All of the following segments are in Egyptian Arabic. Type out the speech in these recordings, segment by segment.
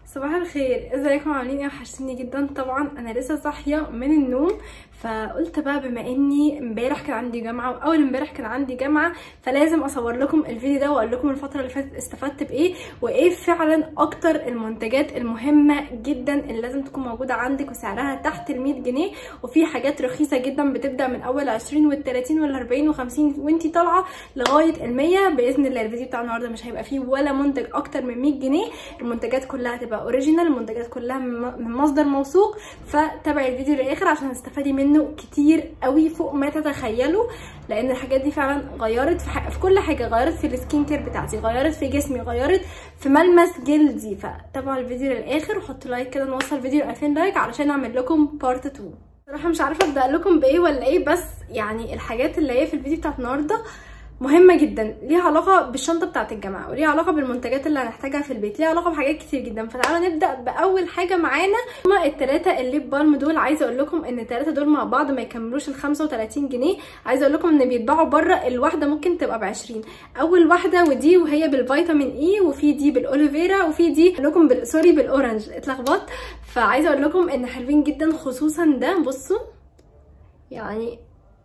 صباح الخير ازيكم عاملين ايه وحشتني جدا طبعا انا لسه صاحيه من النوم فقلت بقى بما اني امبارح كان عندي جامعه واول امبارح كان عندي جامعه فلازم اصور لكم الفيديو ده واقول لكم الفتره اللي فاتت استفدت بايه وايه فعلا اكتر المنتجات المهمه جدا اللي لازم تكون موجوده عندك وسعرها تحت ال 100 جنيه وفي حاجات رخيصه جدا بتبدا من اول 20 وال 30 وال 40 و50 وانتي طالعه لغايه ال 100 باذن الله الفيديو بتاع النهارده مش هيبقى فيه ولا منتج اكتر من 100 جنيه المنتجات كلها هتبقى اوريجينال المنتجات كلها من مصدر موثوق فتابعي الفيديو للاخر عشان تستفادي منه كتير قوي فوق ما تتخيلوا لان الحاجات دي فعلا غيرت في, ح... في كل حاجه غيرت في السكين كير بتاعتي غيرت في جسمي غيرت في ملمس جلدي فتابعوا الفيديو للاخر وحطوا لايك كده نوصل الفيديو ل 2000 لايك علشان اعمل لكم بارت 2 صراحه مش عارفه ابدا لكم بايه ولا ايه بس يعني الحاجات اللي هي في الفيديو بتاعت النهارده مهمه جدا ليها علاقه بالشنطه بتاعه الجامعه وليها علاقه بالمنتجات اللي هنحتاجها في البيت ليها علاقه بحاجات كتير جدا فتعالوا نبدا باول حاجه معانا هما الثلاثه الليب بالم دول عايزه اقول لكم ان الثلاثه دول مع بعض ما يكملوش ال 35 جنيه عايزه اقول لكم ان بيتباعوا بره الواحده ممكن تبقى ب 20 اول واحده ودي وهي بالفيتامين اي وفي دي بالالوفيرا وفي دي لكم بال... سوري بالاورنج اتلخبطت فعايزه اقول لكم ان حلوين جدا خصوصا ده بصوا يعني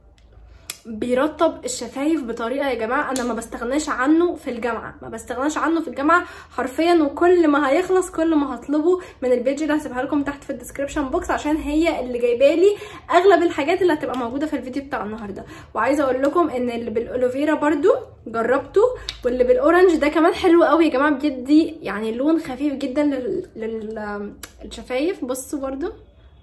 بيرطب الشفايف بطريقه يا جماعه انا ما بستغناش عنه في الجامعه ما بستغناش عنه في الجامعه حرفيا وكل ما هيخلص كل ما هطلبه من البيج اللي هسيبها لكم تحت في الديسكربشن بوكس عشان هي اللي جايبه لي اغلب الحاجات اللي هتبقى موجوده في الفيديو بتاع النهارده وعايزه اقول لكم ان اللي بالالوفيرا برده جربته واللي بالاورنج ده كمان حلو قوي يا جماعه بيدي يعني لون خفيف جدا لل... للشفايف بصوا برده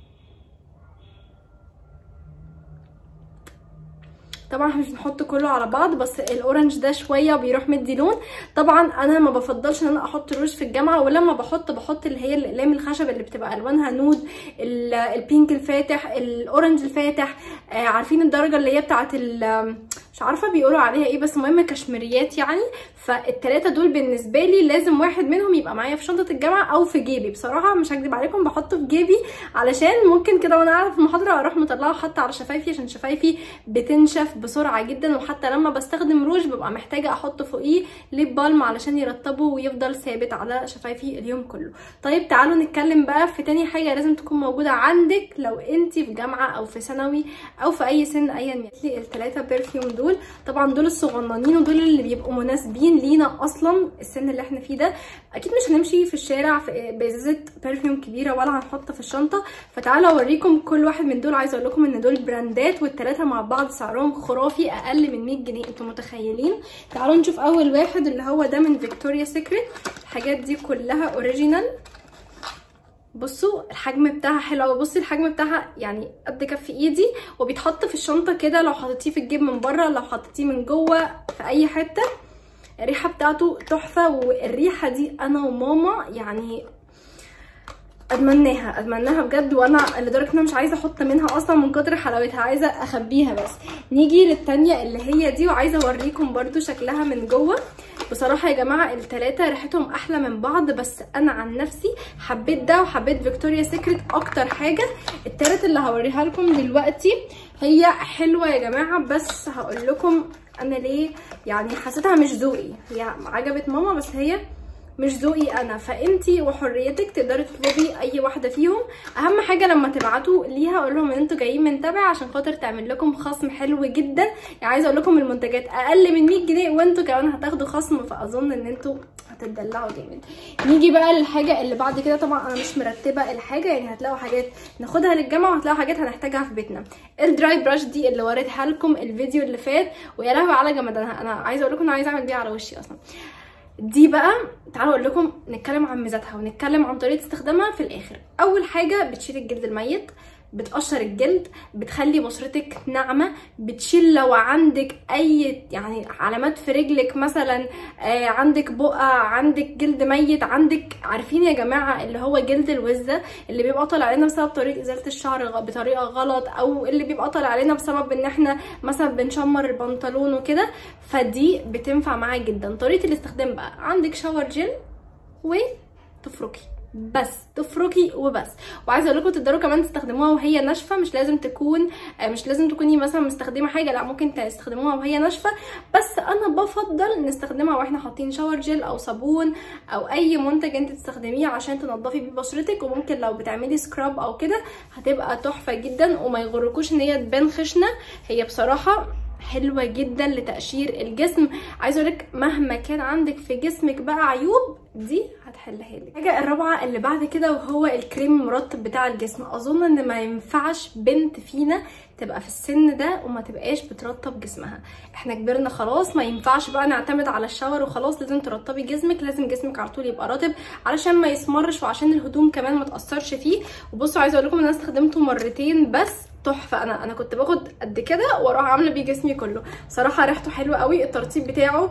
طبعا احنا مش بنحط كله على بعض بس الاورنج ده شويه بيروح مدي لون طبعا انا ما بفضلش ان انا احط روج في الجامعه ولما بحط بحط اللي هي الاقلام الخشب اللي بتبقى الوانها نود البينك الفاتح الاورنج الفاتح آه عارفين الدرجه اللي هي بتاعه مش عارفه بيقولوا عليها ايه بس المهم كشميريات يعني فالتلاته دول بالنسبه لي لازم واحد منهم يبقى معايا في شنطه الجامعه او في جيبي بصراحه مش هكدب عليكم بحطه في جيبي علشان ممكن كده وانا قاعده في المحاضره اروح مطلعه حتى على شفايفي عشان شفايفي بتنشف بسرعه جدا وحتى لما بستخدم روج ببقى محتاجه احط فوقيه ليب بالم علشان يرطبه ويفضل ثابت على شفايفي اليوم كله طيب تعالوا نتكلم بقى في تاني حاجه لازم تكون موجوده عندك لو انت في جامعه او في ثانوي او في اي سن ايا يكن الثلاثه برفيوم دول طبعا دول الصغننين ودول اللي بيبقوا مناسبين لينا اصلا السن اللي احنا فيه ده اكيد مش هنمشي في الشارع في بازازه برفيوم كبيره ولا هنحط في الشنطه فتعالوا اوريكم كل واحد من دول عايزه اقول لكم ان دول براندات والثلاثه مع بعض سعرهم خرافي اقل من 100 جنيه انتوا متخيلين تعالوا نشوف اول واحد اللي هو ده من فيكتوريا سيكريت الحاجات دي كلها اوريجينال بصوا الحجم بتاعها حلو قوي بصي الحجم بتاعها يعني قد كف ايدي وبيتحط في الشنطه كده لو حطيتيه في الجيب من بره لو حطيتيه من جوه في اي حته الريحه بتاعته تحفه والريحه دي انا وماما يعني اتمناها اتمناها بجد وانا لدرجه ان انا مش عايزه احط منها اصلا من كتر حلاوتها عايزه اخبيها بس نيجي للتانية اللي هي دي وعايزه اوريكم برده شكلها من جوه بصراحه يا جماعه التلاتة ريحتهم احلى من بعض بس انا عن نفسي حبيت ده وحبيت فيكتوريا سيكريت اكتر حاجه التالت اللي هوريها لكم دلوقتي هي حلوه يا جماعه بس هقول لكم انا ليه يعني حسيتها مش ذوقي هي عجبت ماما بس هي مش ذوقي انا فانتي وحريتك تقدري تطلبي اي واحده فيهم اهم حاجه لما تبعتوا ليها اقول لهم ان انتوا جايين من تبع عشان خاطر تعمل لكم خصم حلو جدا يعني عايزه اقول لكم المنتجات اقل من 100 جنيه وانتوا كمان هتاخدوا خصم فاظن ان انتوا هتدلعوا جامد نيجي بقى للحاجه اللي بعد كده طبعا انا مش مرتبه الحاجه يعني هتلاقوا حاجات ناخدها للجامعه وهتلاقوا حاجات هنحتاجها في بيتنا الدراي براش دي اللي وريتها لكم الفيديو اللي فات ويا لهوي على جمدانها انا عايزه اقول لكم انا عايزه اعمل بيها على وشي اصلا دي بقى تعالوا اقول لكم نتكلم عن ميزاتها ونتكلم عن طريقه استخدامها في الاخر اول حاجه بتشيل الجلد الميت بتقشر الجلد بتخلي بشرتك ناعمه بتشيل لو عندك اي يعني علامات في رجلك مثلا آه عندك بقع عندك جلد ميت عندك عارفين يا جماعه اللي هو جلد الوزه اللي بيبقى طالع علينا بسبب طريقه ازاله الشعر بطريقه غلط او اللي بيبقى طالع علينا بسبب ان احنا مثلا بنشمر البنطلون وكده فدي بتنفع معاها جدا طريقه الاستخدام بقى عندك شاور جل وتفركي بس تفركي وبس وعايزه اقول لكم تقدروا كمان تستخدموها وهي ناشفه مش لازم تكون مش لازم تكوني مثلا مستخدمه حاجه لا ممكن تستخدموها وهي ناشفه بس انا بفضل نستخدمها واحنا حاطين شاور جل او صابون او اي منتج انت تستخدميه عشان تنضفي بيه بشرتك وممكن لو بتعملي سكراب او كده هتبقى تحفه جدا وما يغركوش ان هي تبان خشنه هي بصراحه حلوه جدا لتقشير الجسم عايزه اقولك مهما كان عندك في جسمك بقى عيوب دي هتحلها لك الحاجه الرابعه اللي بعد كده وهو الكريم المرطب بتاع الجسم اظن ان ما ينفعش بنت فينا تبقى في السن ده وما تبقاش بترطب جسمها احنا كبرنا خلاص ما ينفعش بقى نعتمد على الشاور وخلاص لازم ترطبي جسمك لازم جسمك على طول يبقى رطب علشان ما يسمرش وعشان الهدوم كمان ما تاثرش فيه وبصوا عايزه اقول لكم ان انا استخدمته مرتين بس تحفه انا انا كنت باخد قد كده واروح عامله بيه جسمي كله صراحه ريحته حلوه قوي الترطيب بتاعه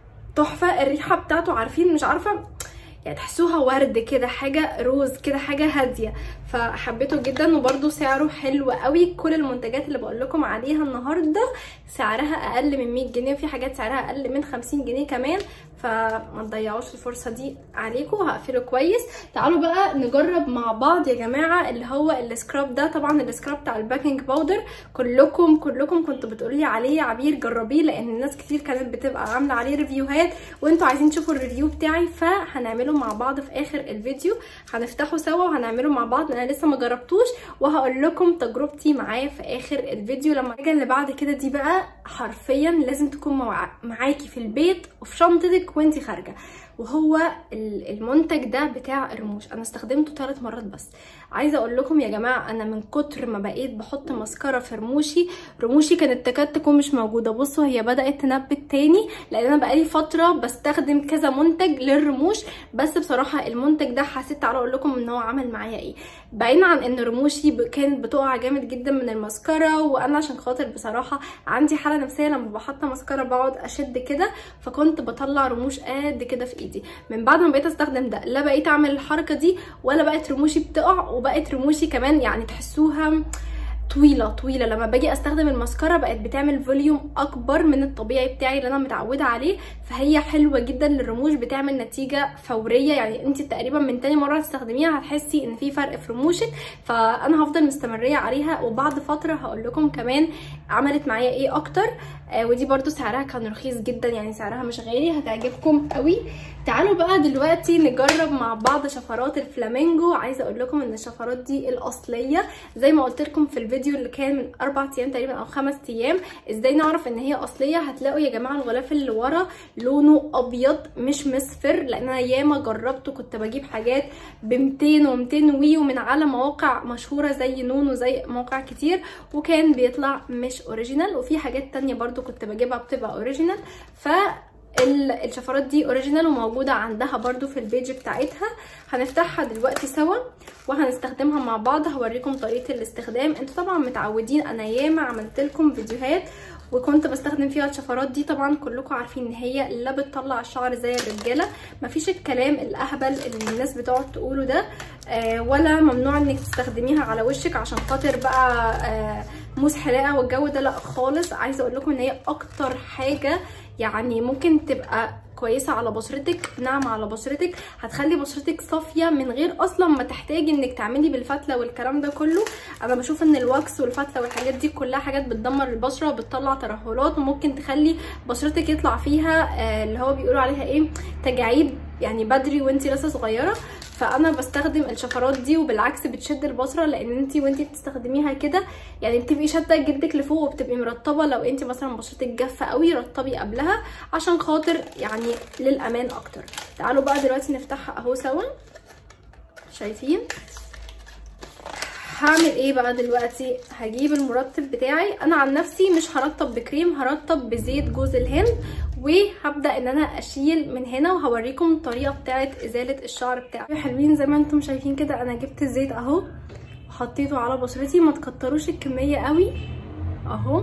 تحفه الريحه بتاعته عارفين مش عارفه يعني تحسوها ورد كده حاجه روز كده حاجه هاديه فحبيته جدا وبرده سعره حلو قوي كل المنتجات اللي بقول لكم عليها النهارده سعرها اقل من 100 جنيه وفي حاجات سعرها اقل من 50 جنيه كمان فما تضيعوش الفرصه دي عليكم هقفله كويس تعالوا بقى نجرب مع بعض يا جماعه اللي هو السكراب ده طبعا السكراب بتاع الباكنج باودر كلكم كلكم كنتوا بتقولوا لي عليه عبير جربيه لان الناس كتير كانت بتبقى عامله عليه ريفيوهات وانتوا عايزين تشوفوا الريفيو بتاعي فهنعمله مع بعض في اخر الفيديو هنفتحه سوا وهنعمله مع بعض انا لسه ما جربتوش وهقول لكم تجربتي معاه في اخر الفيديو لما الحاجه اللي بعد كده دي بقى حرفيا لازم تكون معاكي في البيت وفي شنطتك وانتي خارجه وهو المنتج ده بتاع الرموش انا استخدمته ثلاث مرات بس عايزه اقول لكم يا جماعه انا من كتر ما بقيت بحط ماسكارا في رموشي رموشي كانت تكاد تكون مش موجوده بصوا هي بدات تنبت تاني لان انا بقالي فتره بستخدم كذا منتج للرموش بس بصراحه المنتج ده حسيت تعالوا اقول لكم ان هو عمل معايا ايه بعيدا عن ان رموشي كانت بتقع جامد جدا من الماسكارا وانا عشان خاطر بصراحه عندي حاله نفسيه لما بحط ماسكارا بقعد اشد كده فكنت بطلع رموش قد كده في ايدي من بعد ما بقيت استخدم ده لا بقيت اعمل الحركه دي ولا بقت رموشي بتقع وبقت رموشي كمان يعني تحسوها طويله طويله لما باجي استخدم الماسكارا بقت بتعمل فوليوم اكبر من الطبيعي بتاعي اللي انا متعوده عليه فهي حلوه جدا للرموش بتعمل نتيجه فوريه يعني انت تقريبا من تاني مره تستخدميها هتحسي ان في فرق في رموشك فانا هفضل مستمريه عليها وبعد فتره هقول لكم كمان عملت معايا ايه اكتر آه ودي برده سعرها كان رخيص جدا يعني سعرها مش غالي هتعجبكم قوي تعالوا بقى دلوقتي نجرب مع بعض شفرات الفلامينجو عايزه اقول لكم ان الشفرات دي الاصليه زي ما قلت لكم في الفيديو اللي كان من اربع ايام تقريبا او خمس ايام ازاي نعرف ان هي اصليه هتلاقوا يا جماعه الغلاف اللي ورا لونه ابيض مش مصفر لان انا ياما جربته كنت بجيب حاجات ب 200 و200 وي ومن على مواقع مشهوره زي نون وزي مواقع كتير وكان بيطلع مش اوريجينال وفي حاجات تانية برضو كنت بجيبها بتبقى اوريجينال ف الشفرات دي اوريجينال وموجوده عندها برضو في البيج بتاعتها هنفتحها دلوقتي سوا وهنستخدمها مع بعض هوريكم طريقه الاستخدام انتوا طبعا متعودين انا ياما عملت لكم فيديوهات وكنت بستخدم فيها الشفرات دي طبعا كلكم عارفين ان هي لا بتطلع الشعر زي الرجاله مفيش الكلام الاهبل اللي الناس بتقعد تقوله ده آه ولا ممنوع انك تستخدميها على وشك عشان خاطر بقى آه موس حلاقه والجو ده لا خالص عايزه اقول لكم ان هي اكتر حاجه يعني ممكن تبقى كويسه على بشرتك ناعمه على بشرتك هتخلي بشرتك صافيه من غير اصلا ما تحتاجي انك تعملي بالفتله والكلام ده كله انا بشوف ان الواكس والفتله والحاجات دي كلها حاجات بتدمر البشره وبتطلع ترهلات وممكن تخلي بشرتك يطلع فيها آه اللي هو بيقولوا عليها ايه تجاعيد يعني بدري وانتي لسه صغيره فانا بستخدم الشفرات دي وبالعكس بتشد البشره لان انت وانت بتستخدميها كده يعني بتبقي شاده جلدك لفوق وبتبقي مرطبه لو انت مثلا بشرتك جافه قوي رطبي قبلها عشان خاطر يعني للامان اكتر تعالوا بقى دلوقتي نفتحها اهو سوا شايفين هعمل ايه بقى دلوقتي هجيب المرطب بتاعي انا عن نفسي مش هرطب بكريم هرطب بزيت جوز الهند وهبدا ان انا اشيل من هنا وهوريكم الطريقه بتاعه ازاله الشعر بتاعي حلوين زي ما انتم شايفين كده انا جبت الزيت اهو وحطيته على بشرتي ما تكتروش الكميه قوي اهو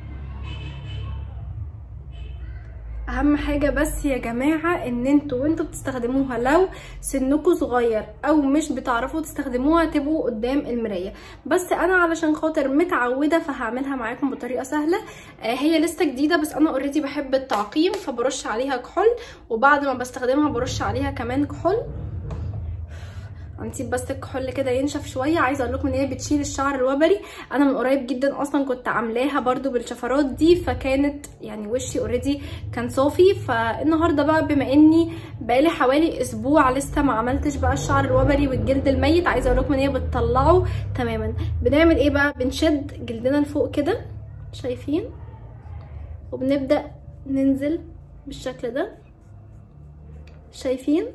اهم حاجه بس يا جماعه ان انتوا وانتوا بتستخدموها لو سنكوا صغير او مش بتعرفوا تستخدموها تبقوا قدام المرايه بس انا علشان خاطر متعوده فهعملها معاكم بطريقه سهله آه هي لسه جديده بس انا اوريدي بحب التعقيم فبرش عليها كحول وبعد ما بستخدمها برش عليها كمان كحول هنسيب بس الكحول كده ينشف شويه عايزه اقول لكم ان هي بتشيل الشعر الوبري انا من قريب جدا اصلا كنت عاملاها برده بالشفرات دي فكانت يعني وشي اوريدي كان صافي فالنهارده بقى بما اني بقالي حوالي اسبوع لسه ما عملتش بقى الشعر الوبري والجلد الميت عايزه اقول لكم ان هي بتطلعه تماما بنعمل ايه بقى بنشد جلدنا لفوق كده شايفين وبنبدا ننزل بالشكل ده شايفين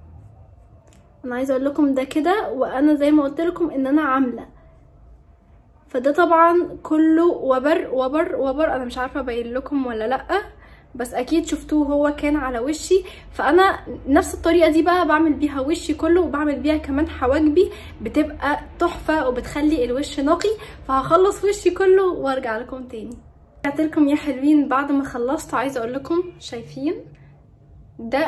انا عايزه اقول لكم ده كده وانا زي ما قلت لكم ان انا عامله فده طبعا كله وبر وبر وبر انا مش عارفه ابين لكم ولا لا بس اكيد شفتوه هو كان على وشي فانا نفس الطريقه دي بقى بعمل بيها وشي كله وبعمل بيها كمان حواجبي بتبقى تحفه وبتخلي الوش نقي فهخلص وشي كله وارجع لكم تاني رجعت لكم يا حلوين بعد ما خلصت عايزه اقول لكم شايفين ده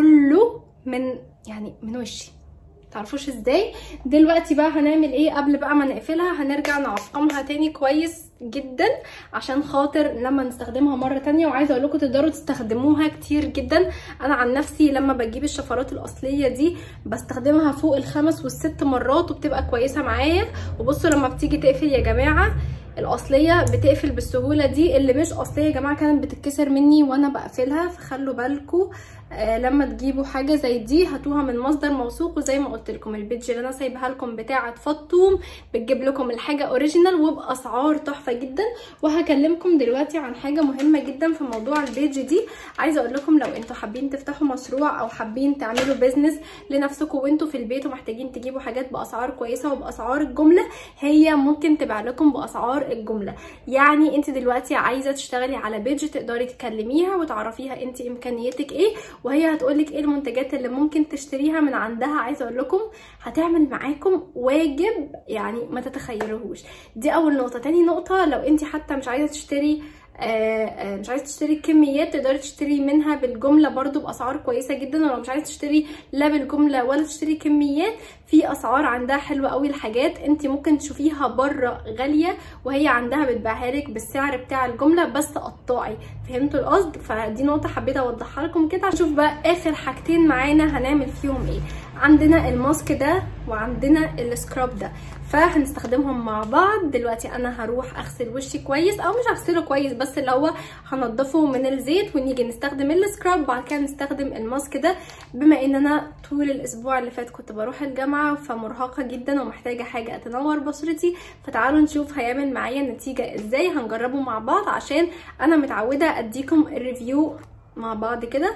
كله من يعني من وشي تعرفوش ازاي دلوقتي بقى هنعمل ايه قبل بقى ما نقفلها هنرجع نعقمها تاني كويس جدا عشان خاطر لما نستخدمها مره تانية وعايزه اقول لكم تقدروا تستخدموها كتير جدا انا عن نفسي لما بجيب الشفرات الاصليه دي بستخدمها فوق الخمس والست مرات وبتبقى كويسه معايا وبصوا لما بتيجي تقفل يا جماعه الاصليه بتقفل بالسهوله دي اللي مش اصليه يا جماعه كانت بتتكسر مني وانا بقفلها فخلوا بالكم آه لما تجيبوا حاجه زي دي هاتوها من مصدر موثوق وزي ما قلت لكم البيدج اللي انا سايبها لكم بتاعه فطوم بتجيب لكم الحاجه اوريجينال وباسعار تحفه جدا وهكلمكم دلوقتي عن حاجه مهمه جدا في موضوع البيدج دي عايزه اقول لكم لو انتوا حابين تفتحوا مشروع او حابين تعملوا بيزنس لنفسكم وانتوا في البيت ومحتاجين تجيبوا حاجات باسعار كويسه وباسعار الجمله هي ممكن تبيع لكم باسعار الجمله يعني انت دلوقتي عايزه تشتغلي على بيدج تقدري تكلميها وتعرفيها انت امكانياتك ايه وهي هتقولك ايه المنتجات اللي ممكن تشتريها من عندها عايزه اقول لكم هتعمل معاكم واجب يعني ما تتخيلوهوش دي اول نقطه تاني نقطه لو انت حتى مش عايزه تشتري آآ آآ مش عايزه تشتري كميات تقدري تشتري منها بالجمله برضو باسعار كويسه جدا ولو مش عايزه تشتري لا بالجمله ولا تشتري كميات في اسعار عندها حلوه قوي الحاجات انت ممكن تشوفيها بره غاليه وهي عندها بتبيعها لك بالسعر بتاع الجمله بس قطاعي فهمتوا القصد فدي نقطه حبيت اوضحها لكم كده نشوف بقى اخر حاجتين معانا هنعمل فيهم ايه عندنا الماسك ده وعندنا السكراب ده فهنستخدمهم مع بعض دلوقتي انا هروح اغسل وشي كويس او مش هغسله كويس بس اللي هو هنضفه من الزيت ونيجي نستخدم السكراب وبعد كده نستخدم الماسك ده بما ان انا طول الاسبوع اللي فات كنت بروح الجامعه فمرهقه جدا ومحتاجه حاجه تنور بشرتي فتعالوا نشوف هيعمل معايا نتيجه ازاي هنجربه مع بعض عشان انا متعوده اديكم الريفيو مع بعض كده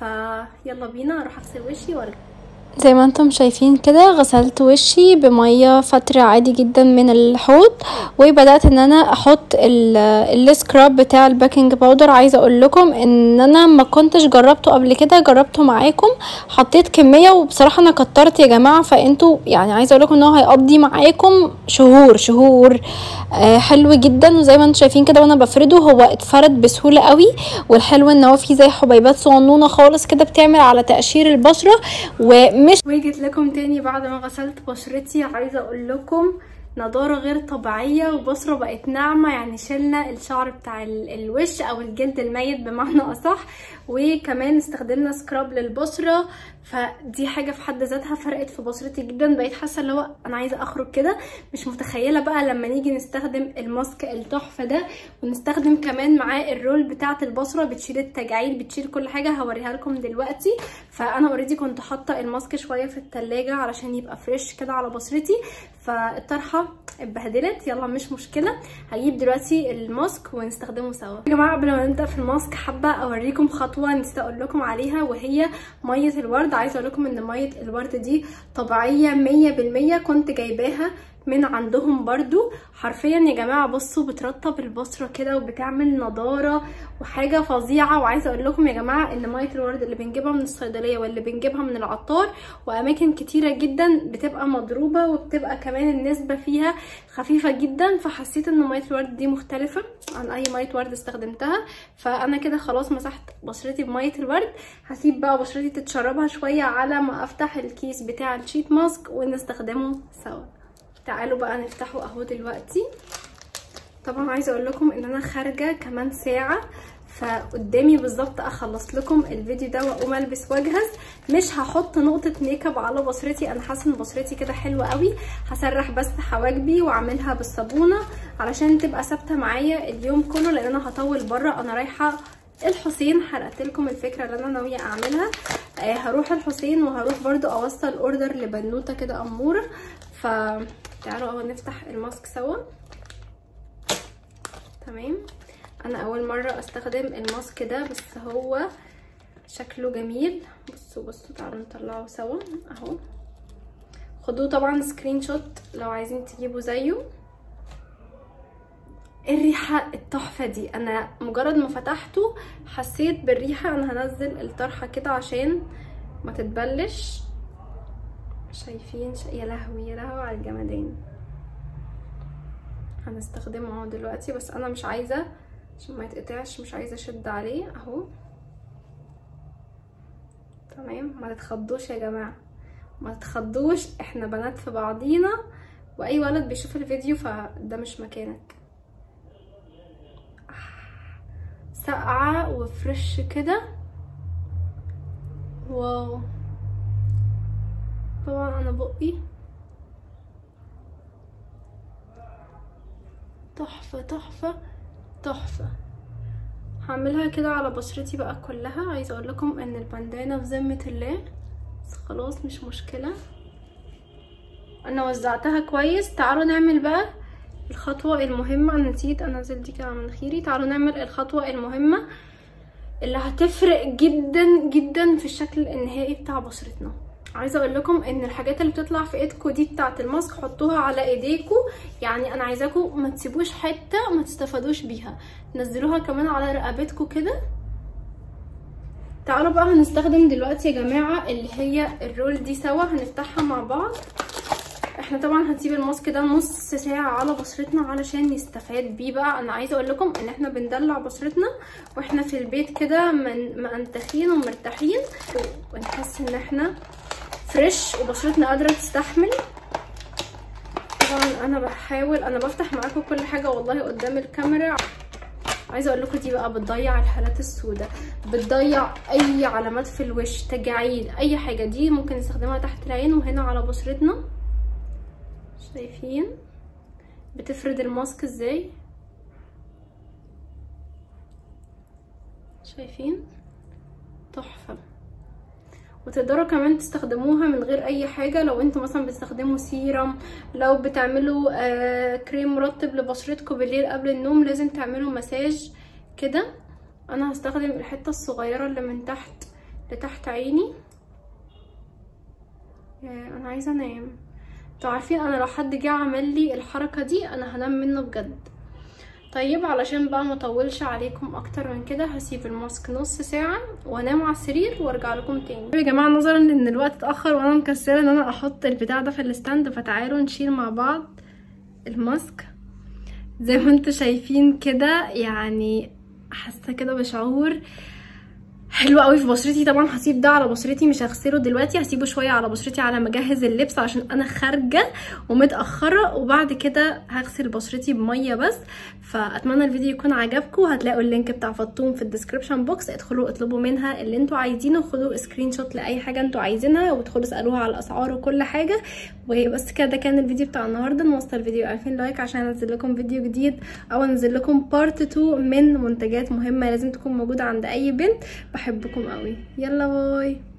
فيلا بينا اروح اغسل وشي وارجع زي ما انتم شايفين كده غسلت وشي بمية فترة عادي جدا من الحوض وبدأت ان انا احط السكراب بتاع الباكنج باودر عايزة اقول لكم ان انا ما كنتش جربته قبل كده جربته معاكم حطيت كمية وبصراحة انا كترت يا جماعة فانتوا يعني عايزة اقول لكم ان هو هيقضي معاكم شهور شهور آه حلو جدا وزي ما انتم شايفين كده وانا بفرده هو اتفرد بسهولة قوي والحلو ان هو فيه زي حبيبات صغنونة خالص كده بتعمل على تقشير البشرة و مش وجيت لكم تاني بعد ما غسلت بشرتي عايزه اقول لكم نضارة غير طبيعية وبشرة بقت ناعمة يعني شلنا الشعر بتاع الوش او الجلد الميت بمعنى اصح وكمان استخدمنا سكراب للبشرة فدي حاجة في حد ذاتها فرقت في بشرتي جدا بقيت حاسة اللي هو انا عايزة اخرج كده مش متخيلة بقى لما نيجي نستخدم الماسك التحفة ده ونستخدم كمان معاه الرول بتاعة البشرة بتشيل التجاعيد بتشيل كل حاجة هوريها لكم دلوقتي فانا اوريدي كنت حاطة الماسك شوية في التلاجة علشان يبقى فريش كده على بشرتي فالطرحة اتبهدلت يلا مش مشكلة هجيب دلوقتي الماسك ونستخدمه سوا يا جماعة قبل ما نبدأ في الماسك حابة اوريكم خطوة نسيت اقول لكم عليها وهي مية الورد عايزة اقول لكم ان مية الورد دي طبيعية مية بالمية كنت جايباها من عندهم برضو حرفيا يا جماعة بصوا بترطب البشرة كده وبتعمل نضارة وحاجة فظيعة وعايزة اقول لكم يا جماعة ان مية الورد اللي بنجيبها من الصيدلية واللي بنجيبها من العطار واماكن كتيرة جدا بتبقى مضروبة وبتبقى كمان النسبة فيها خفيفة جدا فحسيت ان مية الورد دي مختلفة عن اي مية ورد استخدمتها فانا كده خلاص مسحت بشرتي بمية الورد هسيب بقى بشرتي تتشربها شوية على ما افتح الكيس بتاع الشيت ماسك ونستخدمه سوا تعالوا بقى نفتحه اهو دلوقتي طبعا عايزه اقول لكم ان انا خارجه كمان ساعه فقدامي بالظبط اخلص لكم الفيديو ده واقوم البس واجهز مش هحط نقطه ميك اب على بشرتي انا حاسه ان بشرتي كده حلوه قوي هسرح بس حواجبي واعملها بالصابونه علشان تبقى ثابته معايا اليوم كله لان انا هطول بره انا رايحه الحسين حرقت لكم الفكره اللي انا ناويه اعملها آه هروح الحسين وهروح برضو اوصل اوردر لبنوته كده اموره فتعالوا اول نفتح الماسك سوا تمام انا اول مره استخدم الماسك ده بس هو شكله جميل بصوا بصوا تعالوا نطلعه سوا اهو خدوه طبعا سكرين شوت لو عايزين تجيبوا زيه الريحة التحفة دي انا مجرد ما فتحته حسيت بالريحة انا هنزل الطرحة كده عشان ما تتبلش شايفين ش... يا لهوي يا لهوي على الجمدان هنستخدمه اهو دلوقتي بس انا مش عايزة عشان ما يتقطعش مش عايزة اشد عليه اهو تمام ما تتخضوش يا جماعة ما تتخضوش احنا بنات في بعضينا واي ولد بيشوف الفيديو فده مش مكانك ساقعة وفريش كده واو طبعا انا بقي تحفة تحفة تحفة هعملها كده على بشرتي بقى كلها عايزة اقول لكم ان البندانة في ذمة الله بس خلاص مش مشكلة انا وزعتها كويس تعالوا نعمل بقى الخطوة المهمة انا نسيت انزل دي كده على مناخيري تعالوا نعمل الخطوة المهمة اللي هتفرق جدا جدا في الشكل النهائي بتاع بشرتنا عايزه اقول لكم ان الحاجات اللي بتطلع في ايدكم دي بتاعه الماسك حطوها على ايديكم يعني انا عايزاكم ما تسيبوش حته ما تستفادوش بيها نزلوها كمان على رقبتكم كده تعالوا بقى هنستخدم دلوقتي يا جماعه اللي هي الرول دي سوا هنفتحها مع بعض احنا طبعا هنسيب الماسك ده نص ساعه على بشرتنا علشان نستفاد بيه بقى انا عايزه اقول لكم ان احنا بندلع بشرتنا واحنا في البيت كده من منتخين ومرتاحين ونحس ان احنا فريش وبشرتنا قادره تستحمل طبعا انا بحاول انا بفتح معاكم كل حاجه والله قدام الكاميرا عايزه اقول لكم دي بقى بتضيع الهالات السوداء بتضيع اي علامات في الوش تجاعيد اي حاجه دي ممكن نستخدمها تحت العين وهنا على بشرتنا شايفين بتفرد الماسك ازاي شايفين تحفه وتقدروا كمان تستخدموها من غير اي حاجه لو انتوا مثلا بتستخدموا سيرم لو بتعملوا آه كريم مرطب لبشرتكم بالليل قبل النوم لازم تعملوا مساج كده انا هستخدم الحته الصغيره اللي من تحت لتحت عيني يعني انا عايزه انام انتوا عارفين انا لو حد جه عمل لي الحركه دي انا هنام منه بجد طيب علشان بقى ما اطولش عليكم اكتر من كده هسيب الماسك نص ساعه وانام على السرير وارجع لكم تاني يا جماعه نظرا ان الوقت اتاخر وانا مكسله ان انا احط البتاع ده في الستاند فتعالوا نشيل مع بعض الماسك زي ما انتوا شايفين كده يعني حاسه كده بشعور حلو قوي في بشرتي طبعا هسيب ده على بشرتي مش هغسله دلوقتي هسيبه شويه على بشرتي على ما اجهز اللبس عشان انا خارجه ومتاخره وبعد كده هغسل بشرتي بميه بس فاتمنى الفيديو يكون عجبكم هتلاقوا اللينك بتاع فطوم في الديسكربشن بوكس ادخلوا اطلبوا منها اللي انتوا عايزينه خدوا سكرين شوت لاي حاجه انتوا عايزينها وادخلوا اسالوها على الاسعار وكل حاجه وبس كده ده كان الفيديو بتاع النهارده نوصل الفيديو 2000 لايك عشان انزل لكم فيديو جديد او انزل لكم بارت 2 من منتجات مهمه لازم تكون موجوده عند اي بنت بحبكم قوي يلا باي